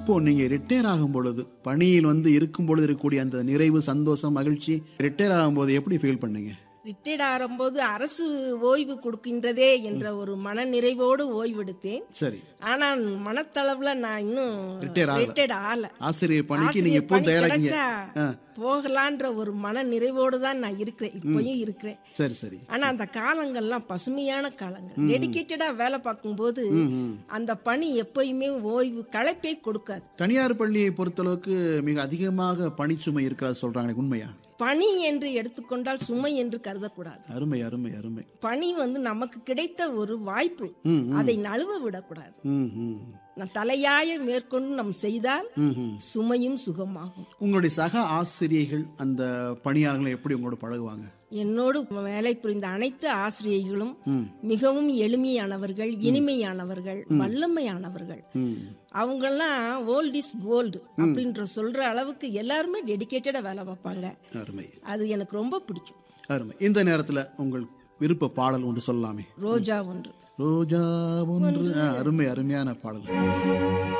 இப்போ நீங்க ரிட்டையர் ஆகும் பொழுது பணியில் வந்து இருக்கும் பொழுது இருக்கக்கூடிய அந்த நிறைவு சந்தோஷம் மகிழ்ச்சி ரிட்டையர் ஆகும்போது எப்படி ஃபீல் பண்ணீங்க ரிட்டையர்ட் ஆகும்போது அரசு ஓய்வு கொடுக்கின்றதே என்ற ஒரு மன நிறைவோடு ஓய்வெடுத்தேன் சரி ஆனால் மனத்தளவுல நான் இன்னும் Retire ஆகல. ரிட்டையர்ட் ஆகல ஆசிரியர் பணிக்கு நீங்க ஆசிரியர் எப்போ பணி தயாராகிங்க கிடைச்சா போகலான்ற ஒரு மன நிறைவோடு தான் நான் இருக்கிறேன் இப்பயும் இருக்கிறேன் சரி சரி ஆனா அந்த காலங்கள்லாம் பசுமையான காலங்கள் டெடிகேட்டடா வேலை பார்க்கும்போது அந்த பணி எப்பயுமே ஓய்வு களைப்பே கொடுக்காது தனியார் பள்ளியை பொறுத்தளவுக்கு மிக அதிகமாக பணிச்சுமை இருக்கிறதா சொல்றாங்க உண்மையா பணி என்று எடுத்துக்கொண்டால் சுமை என்று கருதக்கூடாது அருமை அருமை அருமை பணி வந்து நமக்கு கிடைத்த ஒரு வாய்ப்பு அதை நழுவ விடக்கூடாது ம் ம் நம் தலையாய மேற்கொண்டு நம் செய்தால் ம், ம். சுமையும் சுகமாகும் உங்களுடைய சக ஆசிரியர்கள் அந்த பணியாளர்களை எப்படி உங்களோட பழகுவாங்க என்னோடு வேலை புரிந்த அனைத்து ஆசிரியர்களும் மிகவும் எளிமையானவர்கள் இனிமையானவர்கள் வல்லமையானவர்கள் ம் அவங்கெல்லாம் ஓல்ட் இஸ் கோல்டு அப்படின்ற சொல்ற அளவுக்கு எல்லாருமே டெடிகேட்டடா வேலை பார்ப்பாங்க அருமை அது எனக்கு ரொம்ப பிடிக்கும் அருமை இந்த நேரத்துல உங்கள் விருப்ப பாடல் ஒன்று சொல்லலாமே ரோஜா ஒன்று ரோஜா ஒன்று ஆ, அருமை அருமையான பாடல்